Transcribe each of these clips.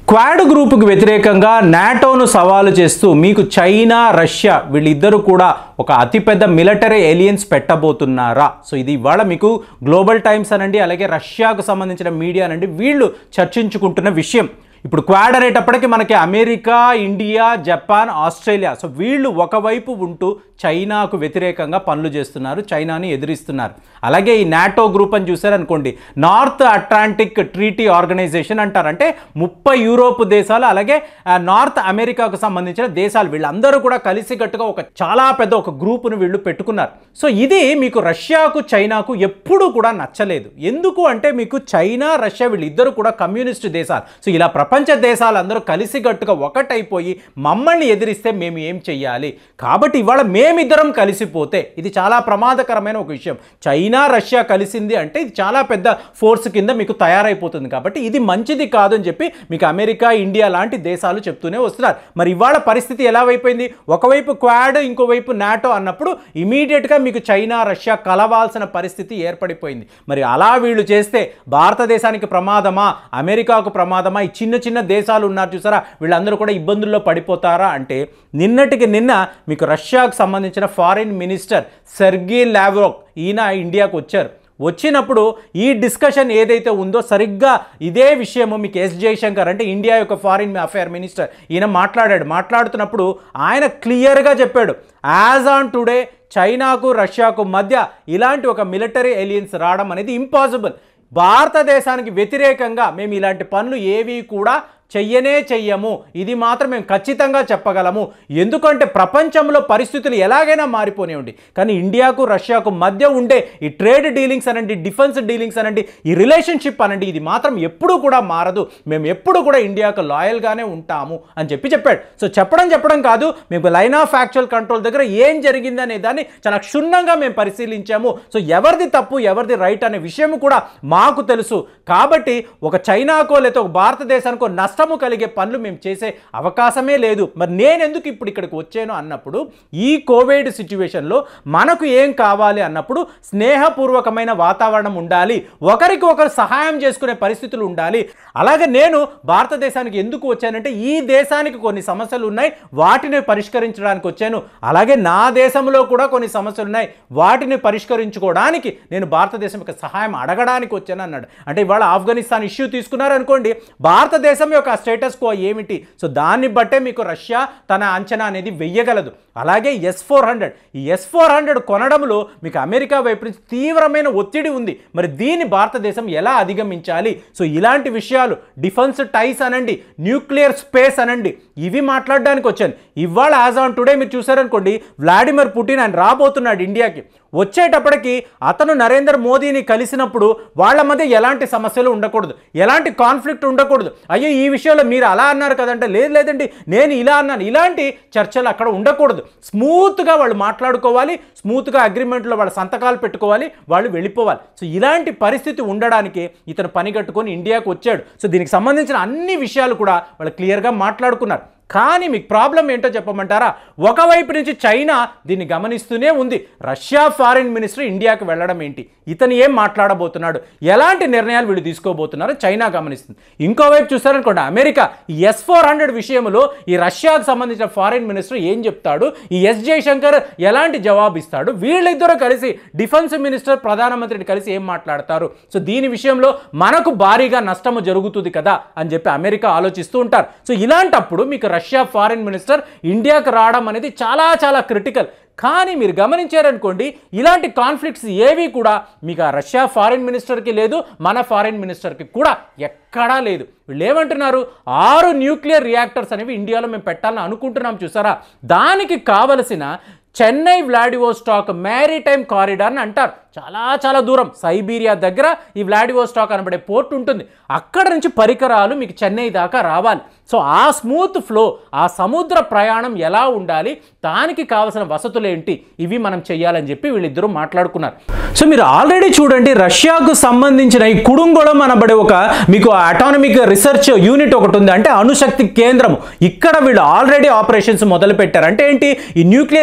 quad గ్రూపుకు వ్యతిరేకంగా నాటోను సవాలు చేస్తూ మీకు చైనా రష్యా వీళ్ళిద్దరూ కూడా ఒక అతిపెద్ద మిలిటరీ ఎలియన్స్ పెట్టబోతున్నారా సో ఇది ఇవాళ మీకు గ్లోబల్ టైమ్స్ అనండి అలాగే రష్యాకు సంబంధించిన మీడియా అనండి వీళ్ళు చర్చించుకుంటున్న విషయం ఇప్పుడు క్వాడ్ అనేటప్పటికి మనకి America India Japan Australia so వీళ్ళు ఒకవైపు ఉంటూ చైనాకు వ్యతిరేకంగా పనులు చేస్తున్నారు చైనాని ఎదిరిస్తున్నారు అలాగే ఈ నాటో గ్రూప్ అని చూసారనుకోండి నార్త్ అట్లాంటిక్ ట్రీటీ ఆర్గనైజేషన్ అంటారు అంటే ముప్పై యూరోప్ దేశాలు అలాగే ఆ, నార్త్ అమెరికాకు సంబంధించిన దేశాలు వీళ్ళందరూ కూడా కలిసికట్టుగా ఒక చాలా పెద్ద ఒక గ్రూపును వీళ్ళు పెట్టుకున్నారు సో ఇది మీకు రష్యాకు చైనాకు ఎప్పుడూ కూడా నచ్చలేదు ఎందుకు అంటే మీకు చైనా రష్యా వీళ్ళిద్దరూ కూడా కమ్యూనిస్ట్ దేశాలు సో ఇలా ప్రపంచ దేశాలందరూ కలిసికట్టుగా ఒకటైపోయి మమ్మల్ని ఎదిరిస్తే మేము ఏం చెయ్యాలి కాబట్టి ఇవాళ మేమిద్దరం కలిసిపోతే ఇది చాలా ప్రమాదకరమైన ఒక విషయం చైనా రష్యా కలిసింది అంటే ఇది చాలా పెద్ద ఫోర్స్ కింద మీకు తయారైపోతుంది కాబట్టి ఇది మంచిది కాదు అని చెప్పి మీకు అమెరికా ఇండియా లాంటి దేశాలు చెప్తూనే వస్తున్నారు మరి ఇవాళ పరిస్థితి ఎలా అయిపోయింది ఒకవైపు క్వాడ్ ఇంకోవైపు నాటో అన్నప్పుడు ఇమీడియట్గా మీకు చైనా రష్యా కలవాల్సిన పరిస్థితి ఏర్పడిపోయింది మరి అలా వీళ్ళు చేస్తే భారతదేశానికి ప్రమాదమా అమెరికాకు ప్రమాదమా ఈ చిన్న చిన్న దేశాలు ఉన్నారు చూసారా వీళ్ళందరూ కూడా ఇబ్బందుల్లో పడిపోతారా అంటే నిన్నటికి నిన్న మీకు రష్యాకు సంబంధించిన ఫారిన్ మినిస్టర్ సెర్గీ లావ్రోక్ ఈయన ఇండియాకు వచ్చారు వచ్చినప్పుడు ఈ డిస్కషన్ ఏదైతే ఉందో సరిగ్గా ఇదే విషయము మీకు ఎస్ జయశంకర్ అంటే ఇండియా యొక్క ఫారిన్ అఫేర్ మినిస్టర్ ఈయన మాట్లాడాడు మాట్లాడుతున్నప్పుడు ఆయన క్లియర్గా చెప్పాడు యాజ్ ఆన్ టుడే చైనాకు రష్యాకు మధ్య ఇలాంటి ఒక మిలిటరీ ఎలియన్స్ రావడం అనేది ఇంపాసిబుల్ భారతదేశానికి వ్యతిరేకంగా మేము ఇలాంటి పనులు ఏవి కూడా చెయ్యనే చెయ్యము ఇది మాత్రం మేము ఖచ్చితంగా చెప్పగలము ఎందుకంటే ప్రపంచంలో పరిస్థితులు ఎలాగైనా మారిపోనివ్వండి కానీ ఇండియాకు రష్యాకు మధ్య ఉండే ఈ ట్రేడ్ డీలింగ్స్ అనండి డిఫెన్స్ డీలింగ్స్ అనండి ఈ రిలేషన్షిప్ అనండి ఇది మాత్రం ఎప్పుడూ కూడా మారదు మేము ఎప్పుడు కూడా ఇండియాకు లాయల్గానే ఉంటాము అని చెప్పి చెప్పాడు సో చెప్పడం చెప్పడం కాదు మేము లైన్ ఆఫ్ యాక్చువల్ కంట్రోల్ దగ్గర ఏం జరిగిందనే దాన్ని చాలా క్షుణ్ణంగా మేము పరిశీలించాము సో ఎవరిది తప్పు ఎవరిది రైట్ అనే విషయం కూడా మాకు తెలుసు కాబట్టి ఒక చైనాకో లేదా ఒక భారతదేశానికో నష్టము కలిగే పనులు మేము చేసే అవకాశమే లేదు మరి నేను ఎందుకు ఇప్పుడు ఇక్కడికి వచ్చాను అన్నప్పుడు ఈ కోవిడ్ సిచ్యువేషన్లో మనకు ఏం కావాలి అన్నప్పుడు స్నేహపూర్వకమైన వాతావరణం ఉండాలి ఒకరికి ఒకరు సహాయం చేసుకునే పరిస్థితులు ఉండాలి అలాగే నేను భారతదేశానికి ఎందుకు వచ్చానంటే ఈ దేశానికి కొన్ని సమస్యలు ఉన్నాయి వాటిని పరిష్కరించడానికి వచ్చాను అలాగే నా దేశంలో కూడా కొన్ని సమస్యలు ఉన్నాయి వాటిని పరిష్కరించుకోవడానికి నేను భారతదేశం యొక్క సహాయం అడగడానికి వచ్చాను అన్నాడు అంటే ఇవాళ ఆఫ్ఘనిస్తాన్ ఇష్యూ తీసుకున్నారనుకోండి భారతదేశం యొక్క స్టేటస్ కో ఏమిటి సో దాన్ని బట్టే మీకు రష్యా తన అంచనా అనేది వెయ్యగలదు అలాగే ఎస్ ఫోర్ హండ్రెడ్ ఈ ఎస్ ఫోర్ హండ్రెడ్ కొనడంలో మీకు అమెరికా వైపు నుంచి తీవ్రమైన ఒత్తిడి ఉంది మరి దీన్ని భారతదేశం ఎలా అధిగమించాలి సో ఇలాంటి విషయాలు డిఫెన్స్ టైస్ అనండి న్యూక్లియర్ స్పేస్ అనండి ఇవి మాట్లాడడానికి వచ్చాను ఇవాళ యాజ్ ఆన్ టుడే మీరు చూసారనుకోండి వ్లాడిమిర్ పుటిన్ ఆయన రాబోతున్నాడు ఇండియాకి వచ్చేటప్పటికి అతను నరేంద్ర మోదీని కలిసినప్పుడు వాళ్ళ మధ్య ఎలాంటి సమస్యలు ఉండకూడదు ఎలాంటి కాన్ఫ్లిక్ట్ ఉండకూడదు అయ్యో ఈ విషయంలో మీరు అలా అన్నారు కదంటే లేదు లేదండి నేను ఇలా అన్నాను ఇలాంటి చర్చలు అక్కడ ఉండకూడదు స్మూత్గా వాళ్ళు మాట్లాడుకోవాలి స్మూత్గా అగ్రిమెంట్లో వాళ్ళ సంతకాలు పెట్టుకోవాలి వాళ్ళు వెళ్ళిపోవాలి సో ఇలాంటి పరిస్థితి ఉండడానికి ఇతను పని కట్టుకొని ఇండియాకు వచ్చాడు సో దీనికి సంబంధించిన అన్ని విషయాలు కూడా వాళ్ళు క్లియర్గా మాట్లాడుకున్నారు కానీ మీకు ప్రాబ్లం ఏంటో చెప్పమంటారా ఒకవైపు నుంచి చైనా దీన్ని గమనిస్తూనే ఉంది రష్యా ఫారిన్ మినిస్టర్ ఇండియాకి వెళ్ళడం ఏంటి ఇతను ఏం మాట్లాడబోతున్నాడు ఎలాంటి నిర్ణయాలు వీళ్ళు తీసుకోబోతున్నారో చైనా గమనిస్తుంది ఇంకోవైపు చూస్తారనుకోండి అమెరికా ఈ ఎస్ ఫోర్ హండ్రెడ్ విషయంలో ఈ రష్యాకు సంబంధించిన ఫారిన్ మినిస్టర్ ఏం చెప్తాడు ఈ ఎస్ జయశంకర్ ఎలాంటి జవాబు ఇస్తాడు వీళ్ళిద్దరూ కలిసి డిఫెన్స్ మినిస్టర్ ప్రధానమంత్రిని కలిసి ఏం మాట్లాడతారు సో దీని విషయంలో మనకు భారీగా నష్టము జరుగుతుంది కదా అని చెప్పి అమెరికా ఆలోచిస్తూ ఉంటారు సో ఇలాంటప్పుడు మీకు రష్యా ఫారిన్ మినిస్టర్ ఇండియాకు రావడం అనేది చాలా చాలా క్రిటికల్ కానీ మీరు గమనించారనుకోండి ఇలాంటి కాన్ఫ్లిక్ట్స్ ఏవి కూడా మీకు ఆ రష్యా ఫారిన్ మినిస్టర్కి లేదు మన ఫారిన్ మినిస్టర్కి కూడా ఎక్కడా లేదు వీళ్ళు ఏమంటున్నారు ఆరు న్యూక్లియర్ రియాక్టర్స్ అనేవి ఇండియాలో మేము పెట్టాలని అనుకుంటున్నాం చూసారా దానికి కావలసిన చెన్నై వ్లాడివోస్టాక్ మ్యారీటైమ్ కారిడార్ని అంటారు చాలా చాలా దూరం సైబీరియా దగ్గర ఈ వ్లాడివోస్టాక్ అనబడే పోర్ట్ ఉంటుంది అక్కడ నుంచి పరికరాలు మీకు చెన్నై దాకా రావాలి సో ఆ స్మూత్ ఫ్లో ఆ సముద్ర ప్రయాణం ఎలా ఉండాలి దానికి కావలసిన వసతులు ఏంటి ఇవి మనం చెయ్యాలని చెప్పి వీళ్ళిద్దరూ మాట్లాడుకున్నారు సో మీరు ఆల్రెడీ చూడండి రష్యాకు సంబంధించిన ఈ కుడుంగొళం అనబడే ఒక మీకు అటానమిక్ రీసెర్చ్ యూనిట్ ఒకటి ఉంది అంటే అణుశక్తి కేంద్రం ఇక్కడ వీళ్ళు ఆల్రెడీ ఆపరేషన్స్ మొదలు పెట్టారు అంటే ఏంటి ఈ న్యూక్లియర్ రియాక్టర్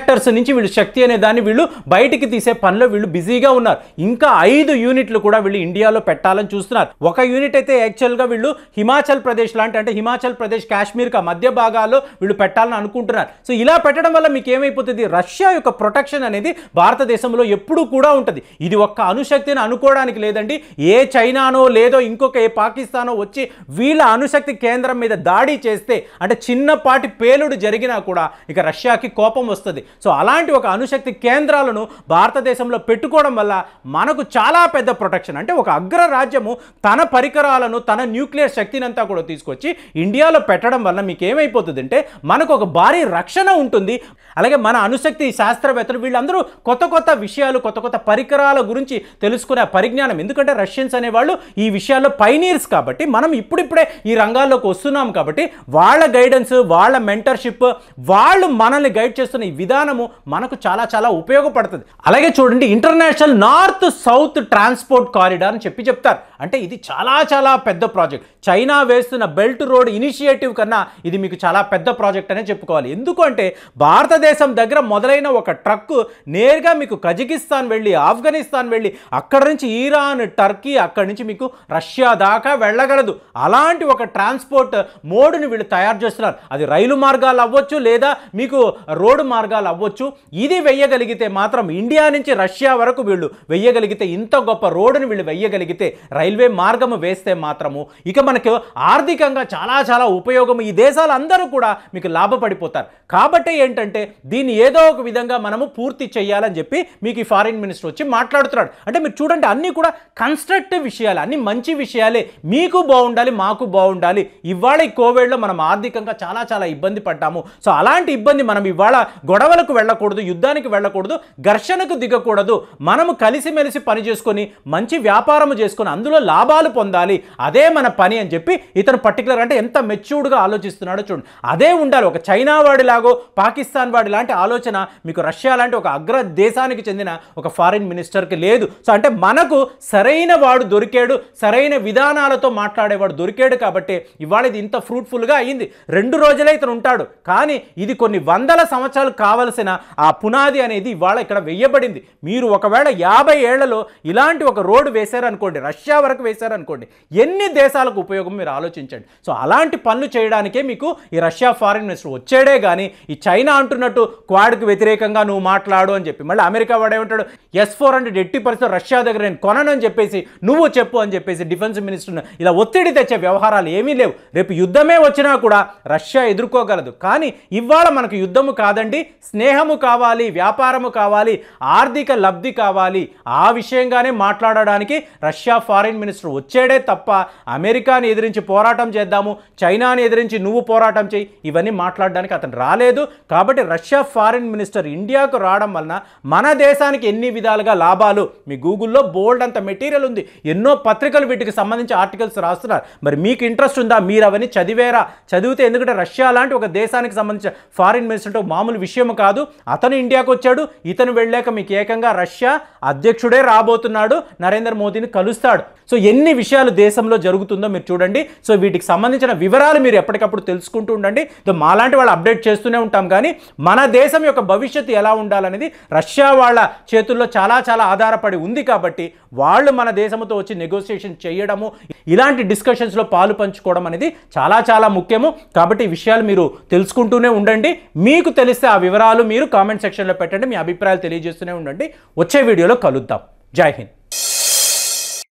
రియాక్టర్స్ నుంచి వీళ్ళు శక్తి అనే దాన్ని వీళ్ళు బయటికి తీసే పనిలో వీళ్ళు బిజీగా ఉన్నారు ఇంకా ఐదు యూనిట్లు కూడా వీళ్ళు ఇండియాలో పెట్టాలని చూస్తున్నారు ఒక యూనిట్ అయితే యాక్చువల్గా వీళ్ళు హిమాచల్ ప్రదేశ్ లాంటి అంటే హిమాచల్ ప్రదేశ్ కాశ్మీర్కి ఆ మధ్య భాగాల్లో వీళ్ళు పెట్టాలని అనుకుంటున్నారు సో ఇలా పెట్టడం వల్ల మీకు ఏమైపోతుంది రష్యా యొక్క ప్రొటెక్షన్ అనేది భారతదేశంలో ఎప్పుడూ కూడా ఉంటుంది ఇది ఒక్క అణుశక్తిని అనుకోవడానికి లేదండి ఏ చైనానో లేదో ఇంకొక ఏ పాకిస్తానో వచ్చి వీళ్ళ అణుశక్తి కేంద్రం మీద దాడి చేస్తే అంటే చిన్నపాటి పేలుడు జరిగినా కూడా ఇక రష్యాకి కోపం వస్తుంది సో అలాంటి ఒక అణుశక్తి కేంద్రాలను భారతదేశంలో పెట్టుకోవడం వల్ల మనకు చాలా పెద్ద ప్రొటెక్షన్ అంటే ఒక అగ్ర రాజ్యము తన పరికరాలను తన న్యూక్లియర్ శక్తిని అంతా కూడా తీసుకొచ్చి ఇండియాలో పెట్టడం వల్ల మీకు ఏమైపోతుంది అంటే మనకు ఒక భారీ రక్షణ ఉంటుంది అలాగే మన అణుశక్తి శాస్త్రవేత్తలు వీళ్ళందరూ కొత్త కొత్త విషయాలు కొత్త కొత్త పరికరాల గురించి తెలుసుకునే పరిజ్ఞానం ఎందుకంటే రష్యన్స్ అనేవాళ్ళు ఈ విషయాల్లో పైనీర్స్ కాబట్టి మనం ఇప్పుడిప్పుడే ఈ రంగాల్లోకి వస్తున్నాం కాబట్టి వాళ్ళ గైడెన్స్ వాళ్ళ మెంటర్షిప్ వాళ్ళు మనల్ని గైడ్ చేస్తున్న ఈ విధానము మనకు చాలా చాలా ఉపయోగపడుతుంది అలాగే చూడండి international north south transport corridor అని చెప్పి చెప్తారు అంటే ఇది చాలా చాలా పెద్ద ప్రాజెక్ట్ చైనా వేస్తున్న బెల్ట్ రోడ్ ఇనిషియేటివ్ కన్నా ఇది మీకు చాలా పెద్ద ప్రాజెక్ట్ అనే చెప్పుకోవాలి ఎందుకు అంటే భారతదేశం దగ్గర మొదలైన ఒక ట్రక్ నేరుగా మీకు కజకిస్తాన్ వెళ్ళి ఆఫ్ఘనిస్తాన్ వెళ్ళి అక్కడ నుంచి ఈరాన్ టర్కీ అక్కడి నుంచి మీకు రష్యా దాకా వెళ్ళగలదు అలాంటి ఒక ట్రాన్స్పోర్ట్ మోడ్ని వీళ్ళు తయారు చేస్తున్నారు అది రైలు మార్గాలు అవ్వచ్చు లేదా మీకు రోడ్డు మార్గాలు అవ్వచ్చు ఇది వెయ్యగలిగితే మాత్రం ఇండియా నుంచి రష్యా వరకు వీళ్ళు వెయ్యగలిగితే ఇంత గొప్ప రోడ్డుని వీళ్ళు వెయ్యగలిగితే రైల్వే మార్గము వేస్తే మాత్రము ఇక మనకు ఆర్థికంగా చాలా చాలా ఉపయోగం ఈ దేశాలందరూ కూడా మీకు లాభపడిపోతారు కాబట్టి ఏంటంటే దీన్ని ఏదో ఒక విధంగా మనము పూర్తి చేయాలని చెప్పి మీకు ఈ ఫారిన్ మినిస్టర్ వచ్చి మాట్లాడుతున్నాడు అంటే మీరు చూడండి అన్నీ కూడా కన్స్ట్రక్టివ్ విషయాలు అన్ని మంచి విషయాలే మీకు బాగుండాలి మాకు బాగుండాలి ఇవాళ ఈ కోవిడ్లో మనం ఆర్థికంగా చాలా చాలా ఇబ్బంది పడ్డాము సో అలాంటి ఇబ్బంది మనం ఇవాళ గొడవలకు వెళ్ళకూడదు యుద్ధానికి వెళ్ళకూడదు ఘర్షణకు దిగకూడదు మనము కలిసిమెలిసి పని చేసుకొని మంచి వ్యాపారం చేసుకొని అందులో లాభాలు పొందాలి అదే మన పని అని చెప్పి ఇతను పర్టికులర్ అంటే ఎంత మెచ్యూర్డ్గా ఆలోచిస్తున్నాడో చూడండి అదే ఉండాలి ఒక చైనా వాడిలాగో పాకిస్తాన్ వాడి లాంటి ఆలోచన మీకు రష్యా లాంటి ఒక అగ్ర దేశానికి చెందిన ఒక ఫారిన్ మినిస్టర్కి లేదు సో అంటే మనకు సరైన వాడు దొరికాడు సరైన విధానాలతో మాట్లాడేవాడు దొరికాడు కాబట్టి ఇవాళ ఇది ఇంత ఫ్రూట్ఫుల్గా అయ్యింది రెండు రోజులే ఇతను ఉంటాడు కానీ ఇది కొన్ని వందల సంవత్సరాలు కావలసిన ఆ పునాది అనేది ఇవాళ ఇక్కడ వెయ్యబడింది మీరు ఒకవేళ యాభై ఏళ్లలో ఇలాంటి ఒక రోడ్డు వేశారనుకోండి రష్యా వరకు వేశారనుకోండి ఎన్ని దేశాలకు ఉపయోగం మీరు ఆలోచించండి సో అలాంటి పనులు చేయడానికే మీకు ఈ రష్యా ఫారిన్ మినిస్టర్ వచ్చాడే కానీ ఈ చైనా అంటున్నట్టు క్వాడ్కి వ్యతిరేకంగా నువ్వు మాట్లాడు అని చెప్పి మళ్ళీ అమెరికా వాడేమంటాడు ఎస్ ఫోర్ హండ్రెడ్ ఎట్టి పరిస్థితి రష్యా దగ్గర నేను కొనను అని చెప్పేసి నువ్వు చెప్పు అని చెప్పేసి డిఫెన్స్ మినిస్టర్ ఇలా ఒత్తిడి తెచ్చే వ్యవహారాలు ఏమీ లేవు రేపు యుద్ధమే వచ్చినా కూడా రష్యా ఎదుర్కోగలదు కానీ ఇవాళ మనకు యుద్ధము కాదండి స్నేహము కావాలి వ్యాపారము కావాలి ఆర్థిక లబ్ధి కావాలి ఆ విషయంగానే మాట్లాడడానికి రష్యా ఫారిన్ మినిస్టర్ వచ్చాడే తప్ప అమెరికాని ఎదిరించి పోరాటం చేద్దాము చైనాని ఎదిరించి నువ్వు పోరాటం చేయి ఇవన్నీ మాట్లాడడానికి అతను రాలేదు కాబట్టి రష్యా ఫారిన్ మినిస్టర్ ఇండియాకు రావడం వలన మన దేశానికి ఎన్ని విధాలుగా లాభాలు మీ గూగుల్లో బోల్డ్ అంత మెటీరియల్ ఉంది ఎన్నో పత్రికలు వీటికి సంబంధించి ఆర్టికల్స్ రాస్తున్నారు మరి మీకు ఇంట్రెస్ట్ ఉందా మీరు అవన్నీ చదివేరా చదివితే ఎందుకంటే రష్యా లాంటి ఒక దేశానికి సంబంధించిన ఫారిన్ మినిస్టర్ అంటే ఒక మామూలు విషయం కాదు అతను ఇండియాకు వచ్చాడు ఇతను వెళ్ళాక మీకు ఏకంగా రష్యా అధ్యక్షుడే రాబోతున్నాడు నరేంద్ర మోదీని కలుస్తాడు సో ఎన్ని విషయాలు దేశంలో జరుగుతుందో మీరు చూడండి సో వీటికి సంబంధించిన వివరాలు మీరు ఎప్పటికప్పుడు తెలుసుకుంటూ ఉండండి సో మాలాంటి వాళ్ళు అప్డేట్ చేస్తూనే ఉంటాం కానీ మన దేశం యొక్క భవిష్యత్తు ఎలా ఉండాలనేది రష్యా వాళ్ళ చేతుల్లో చాలా చాలా ఆధారపడి ఉంది కాబట్టి వాళ్ళు మన దేశంతో వచ్చి నెగోసియేషన్ చేయడము ఇలాంటి డిస్కషన్స్లో పాలు పంచుకోవడం అనేది చాలా చాలా ముఖ్యము కాబట్టి ఈ విషయాలు మీరు తెలుసుకుంటూనే ఉండండి మీకు తెలిస్తే ఆ వివరాలు మీరు కామెంట్ సెక్షన్లో పెట్టండి మీ అభిప్రాయాలు తెలియజేస్తూనే ఉండండి వచ్చే వీడియోలో కలుద్దాం జై హింద్